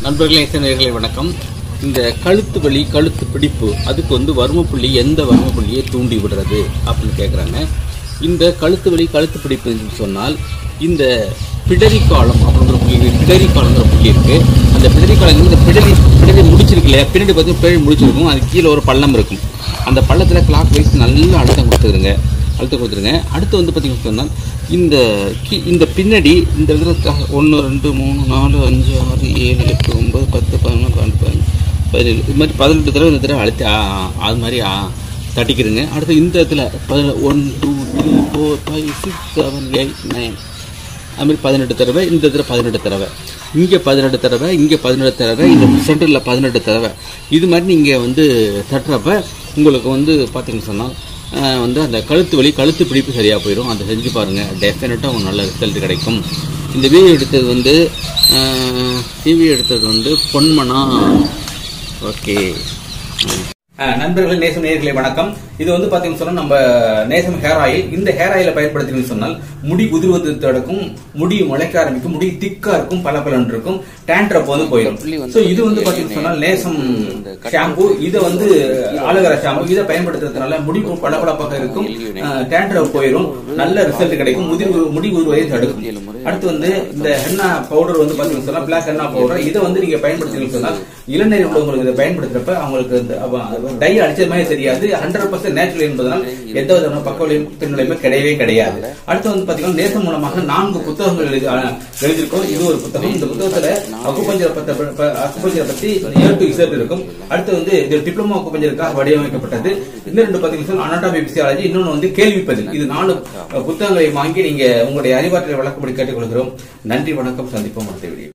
நண்பர்களே நேயர்களே வணக்கம் இந்த கழுத்து வலி கழுத்து பிடிப்பு அதுக்கு வந்து வர்ம புள்ளி எந்த வர்ம புள்ளியை தூண்டி விடுறது அப்படின்னு கேட்குறாங்க இந்த கழுத்து வலி கழுத்து பிடிப்பு என்று சொன்னால் இந்த பிடரி காலம் அப்படிங்கிற புள்ளி இருக்கு. பிடரி காலங்கிற புள்ளி இருக்கு அந்த பிடரி காலம் இந்த பிடரி பிடரி முடிச்சிருக்கு இல்லையா பின்னாடி பார்த்தீங்கன்னா பிடரி முடிச்சிருக்கும் அது கீழே ஒரு பள்ளம் இருக்கும் அந்த பள்ளத்தில் கிளாக் வைஸ் நல்லா அழுத்தம் கொடுத்துருங்க அழுத்தம் கொடுத்துருங்க அடுத்து வந்து பார்த்தீங்கன்னு சொன்னால் இந்த கீ இந்த பின்னாடி இந்த இதில் ஒன்று ரெண்டு மூணு நாலு அஞ்சு ஆறு ஏழு எட்டு ஒம்பது பத்து பதினொன்று பன்னெண்டு பதினஞ்சு பதினேழு இது மாதிரி பதினெட்டு தடவை இந்த தடவை அழுத்தி ஆ, ஆ, அது மாதிரி ஆ, தட்டிக்கிறங்க அடுத்து இந்த இடத்துல பதின one two three four five six seven eight nine அது மாதிரி பதினெட்டு தடவை இந்த இடத்துல பதினெட்டு தடவை இங்கே பதினெட்டு தடவை இங்கே பதினெட்டு தடவை இந்த சென்டரில் பதினெட்டு தடவை இது மாதிரி நீங்கள் வந்து தட்டுறப்ப உங்களுக்கு வந்து பார்த்தீங்கன்னு சொன்னால் ஆஹ், வந்து அந்த கழுத்து வலி கழுத்து பிடிப்பு சரியாக போயிடும் அதை செஞ்சு பாருங்கள் டெஃபினட்டாக உங்களுக்கு நல்ல ரிசல்ட் கிடைக்கும் இந்த வீடியோ எடுத்தது வந்து டிவி எடுத்தது வந்து பொன்மனா ஓகே நண்பர்கள் நேசம் நேயர்களே வணக்கம் இது வந்து பாத்தீங்கன்னு சொன்னா நம்ம நேசம் ஹேர் ஆயில் இந்த ஹேர் ஆயில பயன்படுத்தினு சொன்னால் முடி உதிர்வது தடுக்கும் முடி முளைக்க ஆரம்பிக்கும் முடி திக்கா இருக்கும் பல இருக்கும் டேண்ட்ரப் வந்து போயிடும் சோ இது வந்து பாத்தீங்கன்னு சொன்னால் நேசம் ஷாம்பு இதை வந்து ஆலோவேரா ஷாம்பு இதை பயன்படுத்துறதுனால முடி பளபளப்பாக இருக்கும் டேண்ட்ரப் போயிடும் நல்ல ரிசல்ட் கிடைக்கும் முடி உரு- முடி உருவதை தடுக்கும் அடுத்து வந்து இந்த ஹென்னா பவுடர் வந்து பாத்தீங்கன்னு சொன்னா பிளாக் ஹென்னா பவுடர் இதை வந்து நீங்க பயன்படுத்தினீங்கன்னு சொன்னால் இளநீர் உள்ளவங்களுக்கு இதை பயன்படுத்துறப்ப அவங்களுக்கு இந்த அவ- டை அடிச்ச மாதிரி தெரியாது ஹண்ட்ரட் பர்சன்ட் நேச்சுரல் என்பதனால் எந்த விதமான பக்க விளைவும் பின்விளைவுமே கிடையவே கிடையாது அடுத்து வந்து பாத்தீங்கன்னா நேசம் மூலமாக நான்கு புத்தகங்கள் எழுதி அஹ், எழுதியிருக்கோம் இது ஒரு புத்தகம் இந்த புத்தகத்துல அக்குபஞ்சரை பத்தி அக்குபஞ்சரை பத்தி ஏ டு இசட் இருக்கும் அடுத்து வந்து இது டிப்ளமோ அக்குபஞ்சருக்காக வடிவமைக்கப்பட்டது இன்னும் ரெண்டு பாத்தீங்கன்னா அனாட்டமி பிசியாலஜி இன்னொன்னு வந்து கேள்விப்பதில் இது நாலு அஹ், புத்தகங்களை வாங்கி நீங்க உங்களுடைய அறிவாற்றலை வழக்கப்படி கேட்டுக்கொள்கிறோம் நன்றி வணக்கம் சந்திப்போம் அடுத்த வீடியோ